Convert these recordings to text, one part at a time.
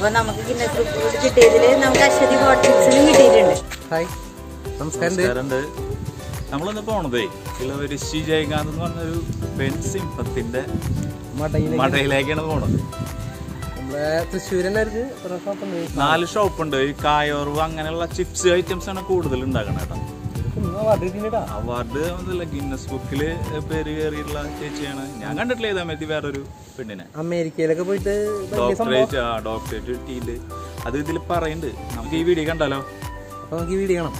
അപ്പൊ നമുക്ക് Guinness book കിട്ടിയതില് നമുക്ക് അശ്വതി ഹോട്ട് ചിപ്സിനും കിട്ടിയിട്ടുണ്ട് ഹായ് നമസ്കാരം നമസ്കാരമുണ്ട് നമ്മളിന്ന് പോണതേ ഇളവരിശി ജയകാന്ത് എന്ന് പറഞ്ഞൊരു ബെൻ സിംഹത്തിന്റെ മടയിലേക്ക് മടയിലേക്കാണ് പോണത് നമ്മളെ തൃശ്ശൂരനായിരുന്നു ഒരു ഷോപ്പുണ്ട് നാല് ഷോപ്പുണ്ട് ഈ കായോർവ് അങ്ങനെയുള്ള ചിപ്സ് ഐറ്റംസ് ആണ് കൂടുതൽ ഉണ്ടാക്കണത് കേട്ടോ ഒന്ന് award കിട്ടിയിട്ടാ. അവാർഡ് ഒന്നുമില്ല ഗിന്നസ് ബുക്കില് പേര് കയറിയിട്ടുള്ള ചേച്ചിയാണ് ഞാൻ കണ്ടിട്ടില്ല ഈ സമയത്ത് വേറൊരു പെണ്ണിനെ അമേരിക്കയിലൊക്കെ പോയിട്ട് വലിയ സംഭവം ഡോക്ടറേറ്റ് ആ ഡോക്ടറേറ്റ് കിട്ടിയില്ല അത് ഇതിൽ പറയുന്നുണ്ട് നമുക്ക് ഈ വീഡിയോ കണ്ടാലോ അപ്പൊ നമുക്ക് ഈ വീഡിയോ കാണാം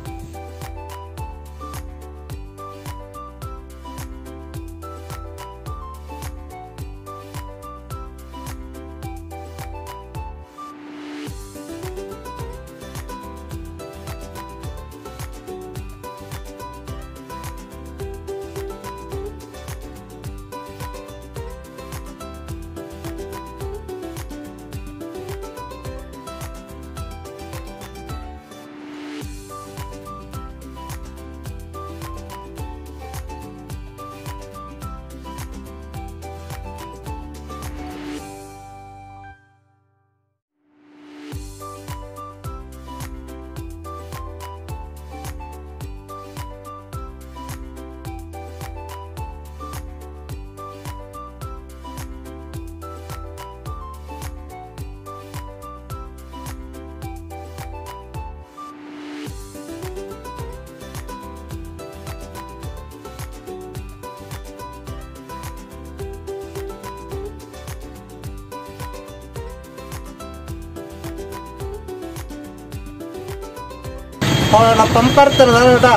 കൊഴപ്പം പറത്തണതാണ് കേട്ടാ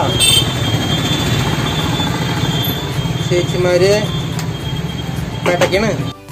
ചേച്ചിമാര് പെട്ടക്കാണ്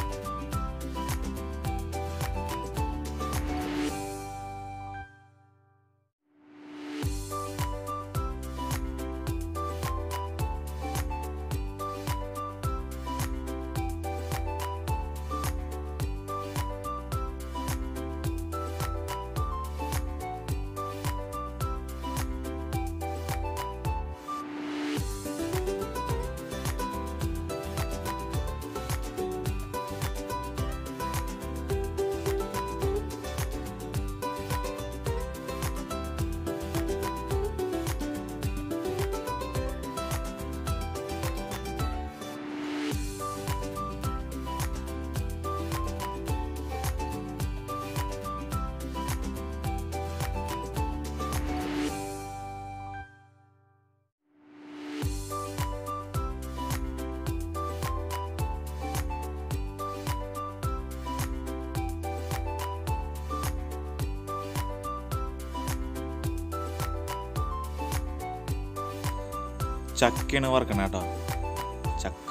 ചക്കയാണ് വറക്കണ കേട്ടോ ചക്ക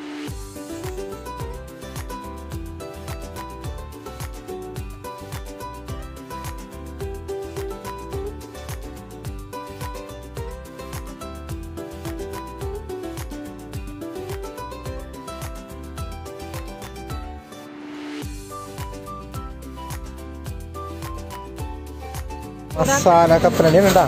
മസാല കപ്പലണ്ടി കേട്ടാ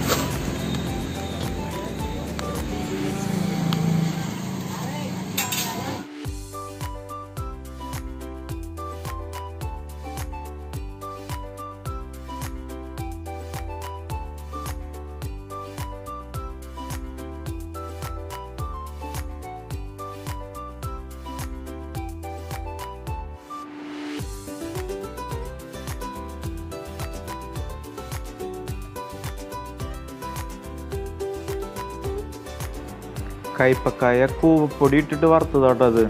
കൈപ്പക്കായ കൂവപ്പൊടി ഇട്ടിട്ട് വറുത്തതാട്ടോ അത്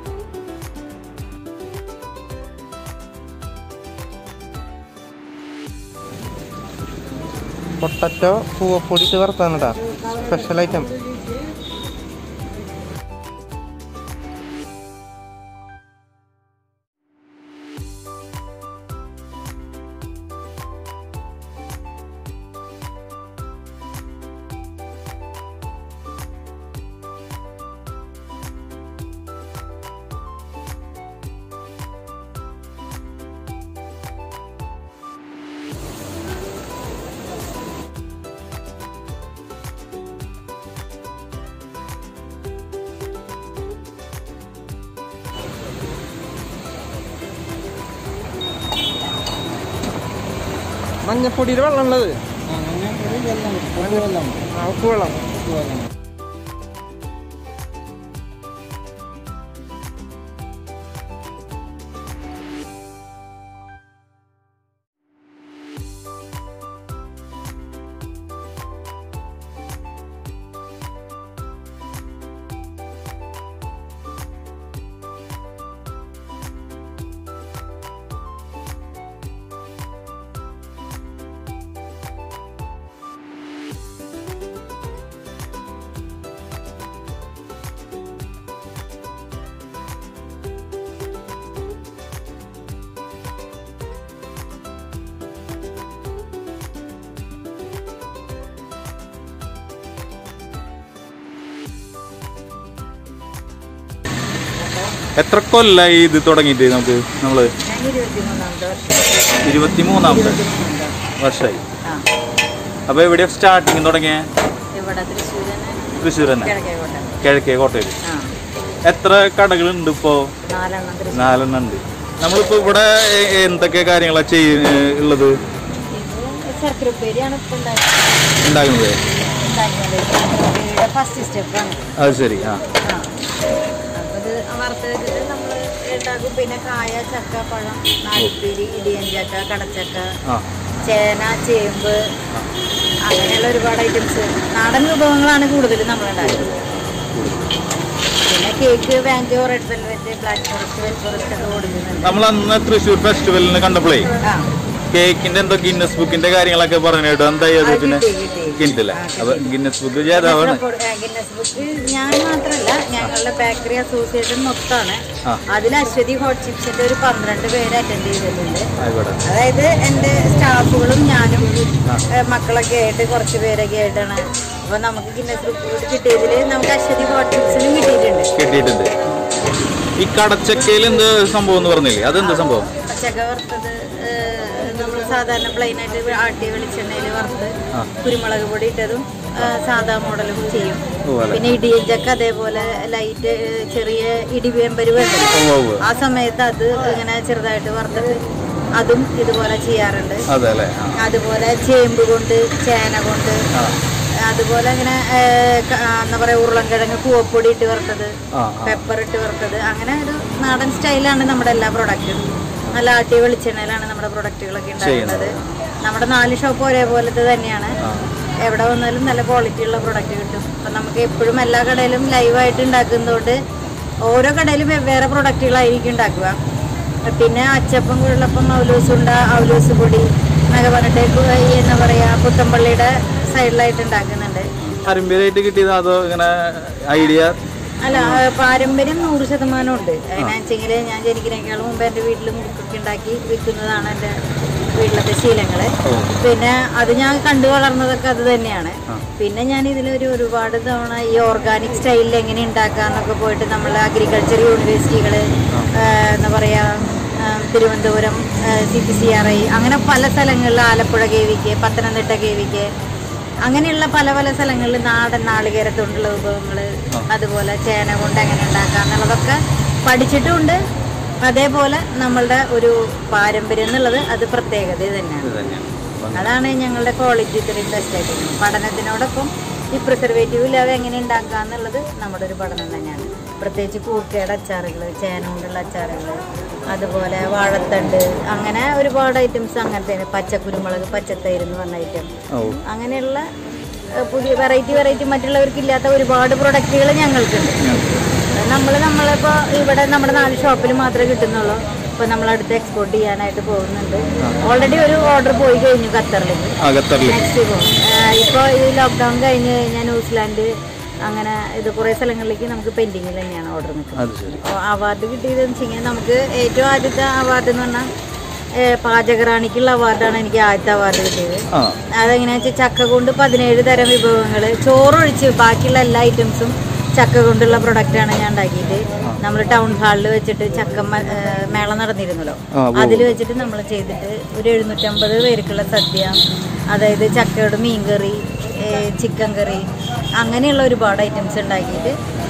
പൊട്ടറ്റോ പൂവപ്പൊടി ഇട്ട് വറുത്താണ് കേട്ടാ സ്പെഷ്യൽ ഐറ്റം മഞ്ഞപ്പൊടിയിൽ വെള്ളം ഉള്ളത് ആ ഉപ്പ് വെള്ളം എത്ര കൊല്ലായി ഇത് തുടങ്ങിയിട്ട് നമുക്ക് നമ്മള് ഞാൻ ഇരുപത്തിമൂന്നാമത്തെ വർഷം ഇരുപത്തിമൂന്നാമത്തെ ഇരുപത്തിമൂന്നാം വർഷമായി ആ അപ്പൊ എവിടെയാ സ്റ്റാർട്ടിങ് തുടങ്ങിയ ഇവിടെ തൃശ്ശൂർ തന്നെ തൃശ്ശൂർ തന്നെ കിഴക്കേക്കോട്ട കിഴക്കേ കോട്ടയിൽ ആ എത്ര കടകളുണ്ട് ഇപ്പോ നാലെണ്ണം തൃശ്ശൂർ നാലെണ്ണം ഉണ്ട് നമ്മളിപ്പോ ഇവിടെ എ- എന്തൊക്കെ കാര്യങ്ങളാ ചെയ്യ ഉള്ളത് ഇത് ശർക്കര ഉപ്പേരിയാണ് ഇപ്പം ഉണ്ടാക്കുന്നത് ഉണ്ടാക്കുന്നത് ഉണ്ടാക്കുന്നത് ഫസ്റ്റ് സ്റ്റെപ്പാണ് അത് ശരി ആ ആ അപ്പോൾ ഇത് വറുത്ത് വെച്ചിട്ട് നമ്മൾ ഉണ്ടാക്കും പിന്നെ കായ ചക്ക പഴം നാലുപ്പേരി ഇടിയൻ ചക്ക കടച്ചക്ക ആ ചേന ചേമ്പ് അങ്ങനെയുള്ള ഒരുപാട് ഐറ്റംസ് നാടൻ വിഭവങ്ങളാണ് കൂടുതലും നമ്മൾ ഉണ്ടാക്കുന്നത് പിന്നെ കേക്ക് വാഞ്ചോ red velvet black forest white forest ഒക്കെ കൊടുക്കുന്നുണ്ട് നമ്മൾ അന്ന് തൃശ്ശൂർ ഫെസ്റ്റിവലിന് കണ്ടപ്പോഴേ ആ കേക്കിന്റെ എന്തോ ഗിന്നസ് ബുക്കിന്റെ കാര്യങ്ങളൊക്കെ പറഞ്ഞു കേട്ടോ എന്തായി അത് ആ, പിന്നെ കിട്ടി, കിട്ടി. കിട്ടില്ല ആ, അപ്പൊ കിട്ടി. ഗിന്നസ് ബുക്ക് ജേതാവാണ് ഗിന്നസ് ബുക്ക് ഞാൻ മാത്രമല്ല ഞങ്ങളുടെ ബേക്കറി അസോസിയേഷൻ മൊത്തമാണ് ആ. അതിൽ അശ്വതി ഹോട്ട് ചിപ്സിന്റെ ഒരു പന്ത്രണ്ട് പേര് അറ്റൻഡ് ചെയ്തിട്ടുണ്ട് ആയിക്കോട്ടെ അതായത് എൻ്റെ സ്റ്റാഫുകളും ഞാനും ഏ, മക്കളൊക്കെ ആയിട്ട് കുറച്ച് പേരൊക്കെ ആയിട്ടാണ് അപ്പൊ നമുക്ക് ഗിന്നസ് ബുക്ക് കിട്ടിയതിൽ നമുക്ക് അശ്വതി ഹോട്ട് ചിപ്സിനും കിട്ടിയിട്ടുണ്ട് കിട്ടിയിട്ടുണ്ട് ഈ കടച്ചക്കയിൽ എന്ത് സംഭവം എന്ന് പറഞ്ഞില്ലേ അതെന്ത് സംഭവം പച്ചക്ക വറുത്തത് നമ്മൾ സാധാരണ പ്ലെയിൻ ആയിട്ട് ആട്ടിയ വെളിച്ചെണ്ണയിൽ വറുത്ത് ആ. കുരുമുളക് പൊടി ഇട്ടതും ഏ, സാധാ മോഡലും ചെയ്യും ഓ അല്ലേ പിന്നെ ഇടിയഞ്ചക്ക അതേപോലെ ലൈറ്റ് ചെറിയ ഇടിവേമ്പര് വേണ്ടത് ഉവ്വ് ഉവ്വ്. ആ സമയത്ത് അത് ഇങ്ങനെ ചെറുതായിട്ട് വറുത്തിട്ട് അതും ഇതുപോലെ ചെയ്യാറുണ്ട് അതെ അല്ലേ ആ. അതുപോലെ ചേമ്പ് കൊണ്ട് ചേന കൊണ്ട് ആ. അതുപോലെ ഇങ്ങനെ ഏ, ക- ആ, എന്താ പറയാ ഉരുളൻകിഴങ്ങ് കൂവപ്പൊടി ഇട്ട് വറുത്തത് ആ, ആ. പെപ്പർ ഇട്ട് വറുത്തത് അങ്ങനെ ഒരു നാടൻ സ്റ്റൈലാണ് നമ്മുടെ എല്ലാ പ്രൊഡക്റ്റും നല്ല ആട്ടിയ വെളിച്ചെണ്ണയിലാണ് നമ്മുടെ പ്രൊഡക്റ്റുകളൊക്കെ ഉണ്ടാക്കുന്നത് നമ്മുടെ നാല് ഷോപ്പ് ഒരേപോലത്തെ തന്നെയാണ് എവിടെ വന്നാലും നല്ല ക്വാളിറ്റി ഉള്ള പ്രൊഡക്റ്റ് കിട്ടും അപ്പം നമുക്ക് എപ്പോഴും എല്ലാ കടയിലും ലൈവായിട്ട് ഉണ്ടാക്കുന്നതുകൊണ്ട് ഓരോ കടയിലും വെവ്വേറെ പ്രൊഡക്റ്റുകളായിരിക്കും ഉണ്ടാക്കുക പിന്നെ അച്ചപ്പം കുഴലപ്പം അവലൂസുണ്ട അവലൂസ് പൊടി എന്നൊക്കെ പറഞ്ഞിട്ട് കു- ഈ എന്താ പറയുക പുത്തമ്പള്ളിയുടെ സൈഡിലായിട്ട് ഉണ്ടാക്കുന്നുണ്ട് പാരമ്പര്യമായിട്ട് കിട്ടിയത് അതോ ഇങ്ങനെ ഐഡിയ അല്ല ആ, പാരമ്പര്യം നൂറ് ശതമാനം ഉണ്ട് അതിനാച്ചെങ്കിൽ ഞാൻ ജനിക്കുന്നതിനേക്കാൾ മുമ്പ് എൻ്റെ വീട്ടിൽ മുറുക്കൊക്കെ ഉണ്ടാക്കി വിൽക്കുന്നതാണ് എൻ്റെ വീട്ടിലത്തെ ശീലങ്ങള് പിന്നെ അത് ഞാൻ കണ്ടു വളർന്നതൊക്കെ അത് തന്നെയാണ് പിന്നെ ഞാൻ ഇതിലൊരു ഒരുപാട് തവണ ഈ ഓർഗാനിക് സ്റ്റൈലിൽ എങ്ങനെ ഉണ്ടാക്കാന്നൊക്കെ പോയിട്ട് നമ്മൾ അഗ്രികൾച്ചർ യൂണിവേഴ്സിറ്റികൾ എന്താ പറയുക ആ, Thiruvananthapuram C P C R I അങ്ങനെ പല സ്ഥലങ്ങളിൽ Alappuzha K VK Pathanamthitta K VK അങ്ങനെയുള്ള പല പല സ്ഥലങ്ങളിൽ നാടൻ നാളികേരത്തോണ്ടുള്ള വിഭവങ്ങൾ അതുപോലെ ചേന കൊണ്ട് എങ്ങനെ ഉണ്ടാക്കാം എന്നുള്ളതൊക്കെ പഠിച്ചിട്ടുമുണ്ട് അതേപോലെ നമ്മളുടെ ഒരു പാരമ്പര്യം എന്നുള്ളത് അത് പ്രത്യേകത തന്നെയാണ് അതാണ് ഞങ്ങളുടെ ക്വാളിറ്റി ഇത്രയും ബെസ്റ്റ് ആയിട്ട് പഠനത്തിനോടൊപ്പം ഈ പ്രിസർവേറ്റീവ് ഇല്ലാതെ എങ്ങനെ ഉണ്ടാക്കുക എന്നുള്ളത് നമ്മുടെ ഒരു പഠനം തന്നെയാണ് പ്രത്യേകിച്ച് കൂർക്കയുടെ അച്ചാറുകൾ ചേന കൊണ്ടുള്ള അച്ചാറുകൾ അതുപോലെ വാഴത്തണ്ട് അങ്ങനെ ഒരുപാട് ഐറ്റംസ് അങ്ങനത്തെ പച്ചക്കുരുമുളക് പച്ചത്തൈര് എന്ന് പറഞ്ഞ ഐറ്റം ഓ അങ്ങനെയുള്ള ഏഹ്, പുതിയ വെറൈറ്റി വെറൈറ്റി മറ്റുള്ളവർക്ക് ഇല്ലാത്ത ഒരുപാട് പ്രൊഡക്റ്റുകൾ ഞങ്ങൾക്കുണ്ട് നമ്മൾ നമ്മളിപ്പോൾ ഇവിടെ നമ്മുടെ നാല് ഷോപ്പിൽ മാത്രമേ കിട്ടുന്നുള്ളൂ ഇപ്പോൾ നമ്മൾ അടുത്ത് എക്സ്പോർട്ട് ചെയ്യാനായിട്ട് പോകുന്നുണ്ട് ഓൾറെഡി ഒരു ഓർഡർ പോയി കഴിഞ്ഞു ഖത്തറിലേക്ക് ആ ഖത്തറിൽ മെക്സിക്കോ ഇപ്പോൾ ഈ ലോക്ക്ഡൗൺ കഴിഞ്ഞ് കഴിഞ്ഞാൽ ന്യൂസിലാൻഡ് അങ്ങനെ ഇത് കുറേ സ്ഥലങ്ങളിലേക്ക് നമുക്ക് പെൻഡിങ്ങിൽ തന്നെയാണ് ഓർഡർ നിൽക്കുന്നത് അത് ശരി അവാർഡ് കിട്ടിയതെന്ന് വെച്ച് കഴിഞ്ഞാൽ നമുക്ക് ഏറ്റവും ആദ്യത്തെ അവാർഡ് എന്ന് പറഞ്ഞാൽ ഏഹ്, പാചകറാണിക്കുള്ള അവാർഡാണ് എനിക്ക് ആദ്യത്തെ അവാർഡ് കിട്ടിയത് ആ അതെങ്ങനെയാ വെച്ചാൽ ചക്ക കൊണ്ട് പതിനേഴ് തരം വിഭവങ്ങൾ ചോറൊഴിച്ച് ബാക്കിയുള്ള എല്ലാ ഐറ്റംസും ചക്ക കൊണ്ടുള്ള പ്രൊഡക്റ്റാണ് ഞാൻ ഉണ്ടാക്കിയിട്ട് നമ്മൾ ടൗൺ ഹാളിൽ വെച്ചിട്ട് ചക്ക മ- ഏഹ് മേള നടന്നിരുന്നല്ലോ ആ, ഉവ്വ് അതിൽ വെച്ചിട്ട് നമ്മൾ ചെയ്തിട്ട് ഒരു എഴുന്നൂറ്റമ്പത് പേർക്കുള്ള സദ്യ അതായത് ചക്കയുടെ മീൻകറി ഏഹ് ചിക്കൻ കറി അങ്ങനെയുള്ള ഒരുപാട് ഐറ്റംസ് ഉണ്ടാക്കിയിട്ട്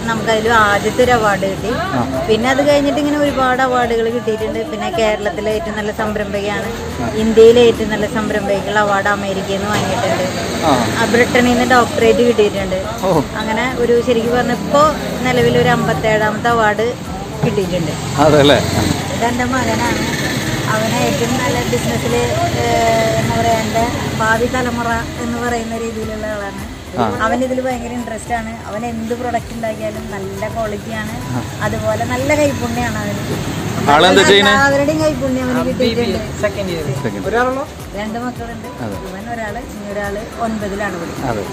നമുക്കതിൽ ആദ്യത്തെ ഒരു അവാർഡ് കിട്ടി പിന്നെ അത് കഴിഞ്ഞിട്ട് ഇങ്ങനെ ഒരുപാട് അവാർഡുകൾ കിട്ടിയിട്ടുണ്ട് പിന്നെ കേരളത്തിലെ ഏറ്റവും നല്ല സംരംഭകയാണ് ഇന്ത്യയിലെ ഏറ്റവും നല്ല സംരംഭകയ്ക്കുള്ള അവാർഡ് അമേരിക്കയിൽ നിന്ന് വാങ്ങിയിട്ടുണ്ട് ആ ആ, ബ്രിട്ടനിൽ നിന്ന് ഡോക്ടറേറ്റ് കിട്ടിയിട്ടുണ്ട് ഓ അങ്ങനെ ഒരു ശരിക്കും പറഞ്ഞ ഇപ്പോൾ നിലവിൽ ഒരു അമ്പത്തേഴാമത്തെ അവാർഡ് കിട്ടിയിട്ടുണ്ട് അതെ അല്ലേ ഇതെൻ്റെ മകനാണ് അവനെ ഏറ്റവും നല്ല ബിസിനസ്സിൽ എന്താ പറയുക എൻ്റെ ഭാവി തലമുറ എന്ന് പറയുന്ന രീതിയിലുള്ള ആളാണ് അവൻ ഇതിൽ ഭയങ്കര ഇൻട്രസ്റ്റ് ആണ് അവൻ എന്ത് പ്രൊഡക്റ്റ് ഉണ്ടാക്കിയാലും നല്ല ക്വാളിറ്റിയാണ് അതുപോലെ നല്ല കൈപ്പുണ്യാണ് അവന് ആളെന്താ ചെയ്യണേ എല്ലാവരുടെയും കൈപ്പുണ്യം അവന് കിട്ടിയിട്ടുണ്ട് സെക്കൻഡ് ഒരാളാണോ രണ്ട് മക്കളുണ്ട് ഇവൻ ഒരാള് ഇനി ഒരാള് ഒൻപതിലാണ് പഠിക്കുന്നത് അതെ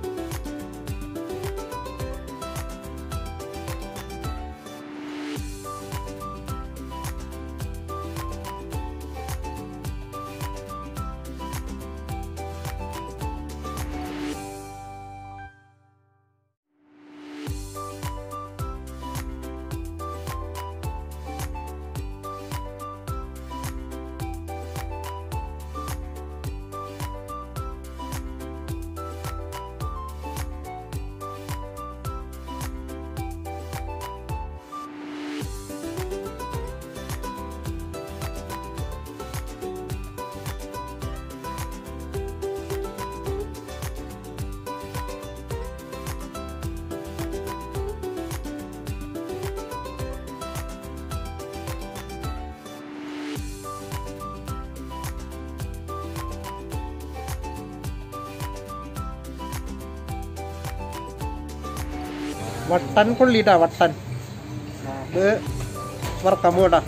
വട്ടൻ കൊള്ളിട്ടാ വട്ടൻ ഇത് വറക്കാൻ പോട്ടാ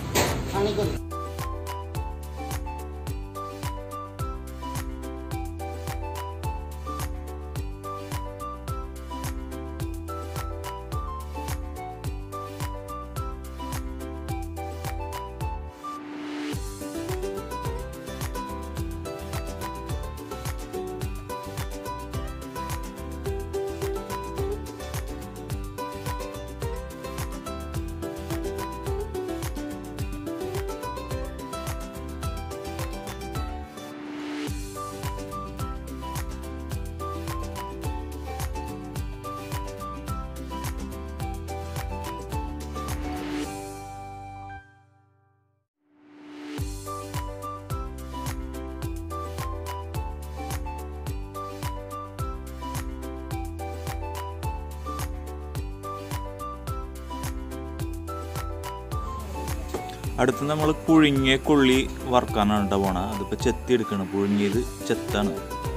അടുത്ത് നമ്മൾ പുഴുങ്ങിയ കൊള്ളി വറുക്കാനാണ് കേട്ടോ പോണ അതിപ്പോൾ ചെത്തി എടുക്കണം പുഴുങ്ങിയത് ചെത്താണ്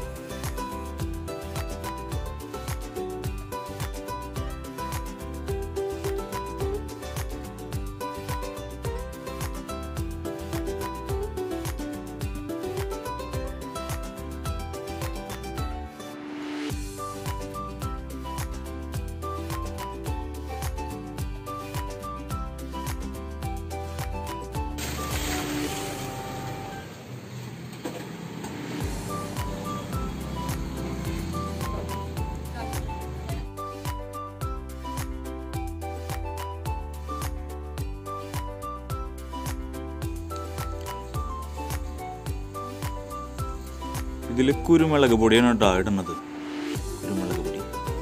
ഇതിൽ കുരുമുളക് പൊടിയാണ് കേട്ടോ ഇടുന്നത് കുരുമുളക് പൊടി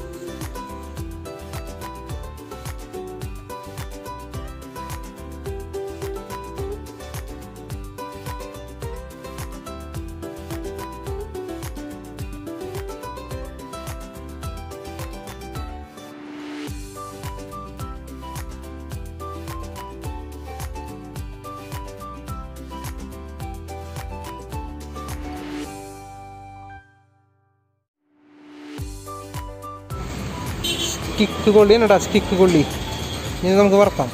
സ്റ്റിക്ക് കൊള്ളി കേട്ടാ സ്റ്റിക്ക് കൊള്ളി ഇനി നമുക്ക് വറക്കാം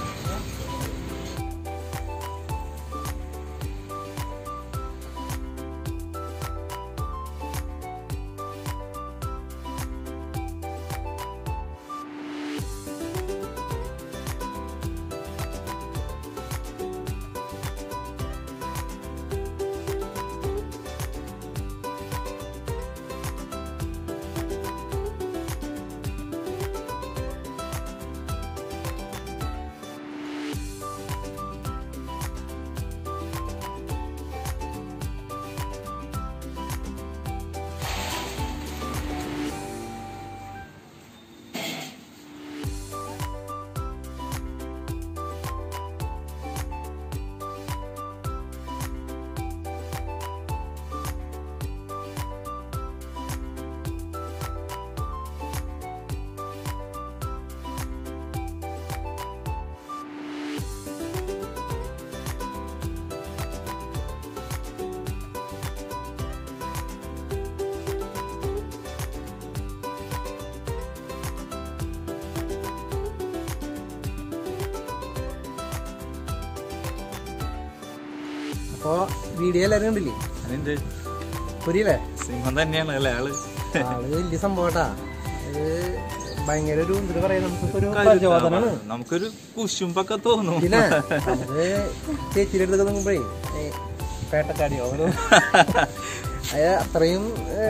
അപ്പോ വീഡിയോ എല്ലാവരും കണ്ടില്ലേ അതിന്റെ പുരിയല്ലേ സിംഹം തന്നെയാണ് അല്ലേ ആള് ആള് വലിയ സംഭവട്ടാ ഇത് ഭയങ്കര ഒരു എന്താ പറയാ നമുക്കിപ്പോ ഒരു പ്രചോദനാണ് നമുക്കൊരു കുശുമ്പൊക്കെ തോന്നും പിന്നെ നമുക്ക് ചേച്ചിയുടെ അടുത്തൊക്കെ നോക്കുമ്പോഴേ പേട്ടക്കാടിയോ അങ്ങനെ അത് അത്രയും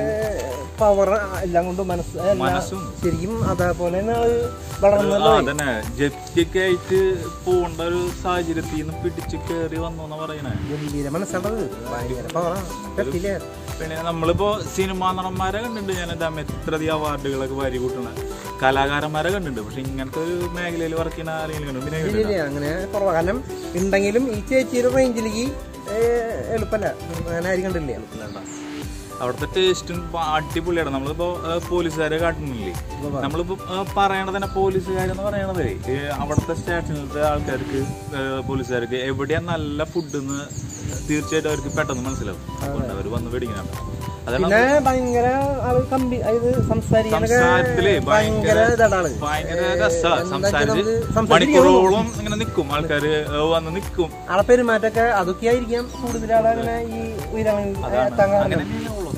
പവർ എല്ലാം കൊണ്ടും മനസ്സ് എല്ലാം മനസ്സും. ശരിക്കും അതേപോലെ തന്നെ ആള് വളർന്നല്ലോ അതന്നെ ജപ്തിയൊക്കെ ആയിട്ട് പോണ്ട ഒരു സാഹചര്യത്തിൽ നിന്ന് പിടിച്ച് കേറി വന്നു എന്നാ പറയണേ ഗംഭീര മനസ്സാണത് ഭയങ്കര പവറാണ് പറ്റില്ല പിന്നെ നമ്മളിപ്പോ സിനിമാ നടന്മാരെ കണ്ടിട്ടുണ്ട് ഞാൻ എന്താ എത്രയധികം അവാർഡുകളൊക്കെ വാരി കൂട്ടണ കലാകാരന്മാരെ കണ്ടിട്ടുണ്ട് പക്ഷെ ഇങ്ങനത്തെ ഒരു മേഖലയിൽ വർക്ക് ചെയ്യുന്ന ആരെങ്കിലും കണ്ടു പിന്നെ ഇല്ല ഇല്ല അങ്ങനെ കുറവാ കാരണം ഉണ്ടെങ്കിലും ഈ ചേച്ചിയുടെ റേഞ്ചിലേക്ക് എളുപ്പമല്ല അങ്ങനെ ആരും കണ്ടില്ല വേണ്ട. അവിടുത്തെ ടേസ്റ്റും അടിപൊളിയാണ് നമ്മളിപ്പോ ആ, പോലീസുകാരെ കാട്ടുന്നില്ലേ നമ്മളിപ്പോ ആ, പറയണത് തന്നെ പോലീസുകാരെന്ന് പറയണത് അവിടുത്തെ സ്റ്റേഷനിലത്തെ ആൾക്കാർക്ക് ആ, പോലീസുകാർക്ക് എവിടെയാ നല്ല ഫുഡ് എന്ന് തീർച്ചയായിട്ടും അവർക്ക് പെട്ടെന്ന് മനസ്സിലാവും അതുകൊണ്ട് അവർ വന്ന് മേടിക്കണം അതാണ് പിന്നെ ഭയങ്കര ആള് കമ്പി അതായത് സംസാരിക്കാനൊക്കെ സംസാരത്തില് ഭയങ്കര ഇതാണ് ആള് ഭയങ്കര രസാ എന്താ വെച്ചാ സംസാരിച്ച് നമുക്ക് സംസാരിക്കാൻ മണിക്കൂറോളം ഇങ്ങനെ നിക്കും ആൾക്കാര് ആ, വന്ന് നിക്കും ആളെ പെരുമാറ്റമൊക്കെ അതൊക്കെ ആയിരിക്കാം കൂടുതൽ ആളങ്ങനെ ഈ ഉയരങ്ങളിൽ എത്താൻ കാരണം അങ്ങനെ തന്നെയാണ് ഉള്ളത്.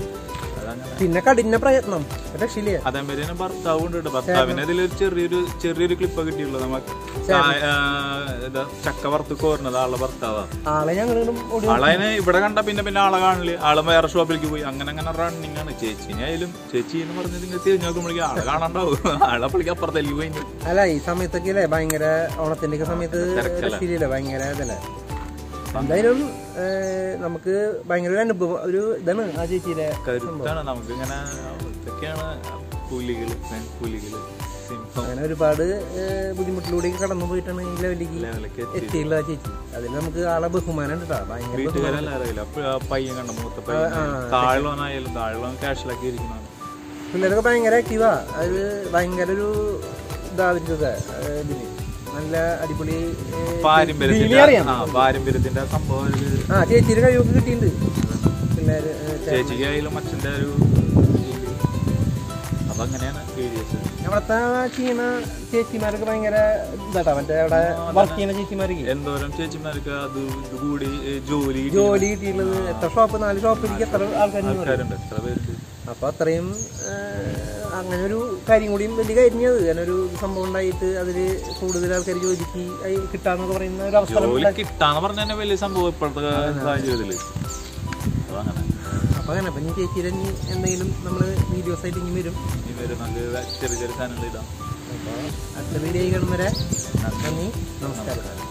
അതങ്ങനെ പിന്നെ കഠിന പ്രയത്നം രക്ഷയില്ല അതേമാതിരി തന്നെ ഭർത്താവ് ഉണ്ട് ഭർത്താവിന് ഇതിലൊരു ചെറിയൊരു ചെറിയൊരു ക്ലിപ്പ് കിട്ടിയുള്ളൂ നമുക്ക് ചായ- ആ, ഇതാ ചക്ക വറുത്ത് കോരുന്നത് ആളുടെ ഭർത്താവാ ആളെ ഞങ്ങളും ഓടി ആളതിനെ ഇവിടെ കണ്ട പിന്നെ പിന്നെ ആളെ കാണില്ല ആള് വേറെ ഷോപ്പിലേക്ക് പോയി അങ്ങനെ അങ്ങനെ റണ്ണിങ് ആണ് ചേച്ചിനെ ആയാലും ചേച്ചി എന്ന് പറഞ്ഞത് ഇങ്ങനെ തിരിഞ്ഞു നോക്കുമ്പോഴേക്കും ആളെ കാണാണ്ടാവും ആളെ പുള്ളിക്ക് അപ്പുറത്തേക്ക് പോയി അല്ല ഈ സമയത്തൊക്കെ അല്ലേ ഭയങ്കര ഓണത്തിന്റെ ഒക്കെ സമയത്ത് രക്ഷയില്ല ഭയങ്കര ഇതല്ലേ എന്തായാലും ഏഹ്, നമുക്ക് ഭയങ്കര ഒരു അനുഭവം ഒരു ഇതാണ് ആ ചേച്ചിയുടെ കരുത്താണ് നമുക്ക് ഇങ്ങനെ ഇതൊക്കെയാണ് പുലികള് പുലികള് സിംഹം അങ്ങനെ ഒരുപാട് ഏഹ്, ബുദ്ധിമുട്ടിലൂടെ കടന്നു പോയിട്ടാണ് ഈ ലെവലിലേക്ക് ലെവലൊക്കെ എത്തിയുള്ള ആ ചേച്ചി അതിൽ നമുക്ക് ആളെ ബഹുമാനം ഉണ്ട് കേട്ടോ ഭയങ്കര വീട്ടുകാരെല്ലാം അറിയില്ല അപ്പൊ ആ പയ്യൻ കണ്ട മൂത്ത പയ്യൻ താഴ്ലോനായാലും താഴ്ലോൻ ക്യാഷിലൊക്കെ ഇരിക്കുന്നതാണ് പിള്ളേരൊക്കെ ഭയങ്കര ആക്റ്റീവാ അത് ഭയങ്കര ഒരു ഇതാ അവർക്കൊക്കെ ഏഹ്, ഇതില് നല്ല അടിപൊളി ഏഹ്, പാരമ്പര്യത്തിന്റെ രീതിയിൽ അറിയാം ആ പാരമ്പര്യത്തിന്റെ സംഭവം ഒരു ആ ചേച്ചിയുടെ കഴിവൊക്കെ കിട്ടിയിട്ടുണ്ട് പിള്ളേര് ഏഹ്, ചേച്ചിക്കായാലും അച്ഛന്റെ ഒരു ഇത്. അപ്പൊ അങ്ങനെയാണ് വീഡിയോസ് അവിടുത്തെ ചെയ്യുന്ന ചേച്ചിമാരൊക്കെ ഭയങ്കര ഇതാട്ടാ മറ്റേ അവിടെ വർക്ക് ചെയ്യുന്ന ചേച്ചിമാർക്ക് എന്തോരം ചേച്ചിമാർക്ക് അത് ഇത് കൂടി ഏ, ജോലി കിട്ടിയ ജോലി കിട്ടിയിട്ടുള്ളത് എത്ര ഷോപ്പ് നാല് ഷോപ്പിലേക്ക് എത്ര ആൾക്കാർ ആൾക്കാരുണ്ട് എത്ര പേരുണ്ട് അപ്പൊ അത്രയും ഏഹ്, അങ്ങനെ ഒരു കാര്യം കൂടിയും വലിയ കാര്യം അത് അങ്ങനെ ഒരു സംഭവം ഉണ്ടായിട്ട് അതില് കൂടുതൽ ആൾക്കാർ ജോലിക്ക് ആയി കിട്ടാന്നൊക്കെ പറയുന്ന ഒരു അവസരം ജോലി കിട്ടാന്ന് പറഞ്ഞ തന്നെ വലിയ സംഭവം ഇപ്പോഴത്തെ സാഹചര്യത്തില് അതങ്ങനെ അപ്പൊ അങ്ങനെ അപ്പൊ ഇനി ചേച്ചിയുടെ ഇനി എന്തെങ്കിലും നമ്മള് വീഡിയോസ് ആയിട്ട് ഇനി വരും ഇനി ഒരു നല്ല ചെറിയ ചെറിയ സാധനങ്ങൾ ഇടാം അപ്പൊ അടുത്ത വീഡിയോ കാണുന്നവരെ നന്ദി നമസ്കാരം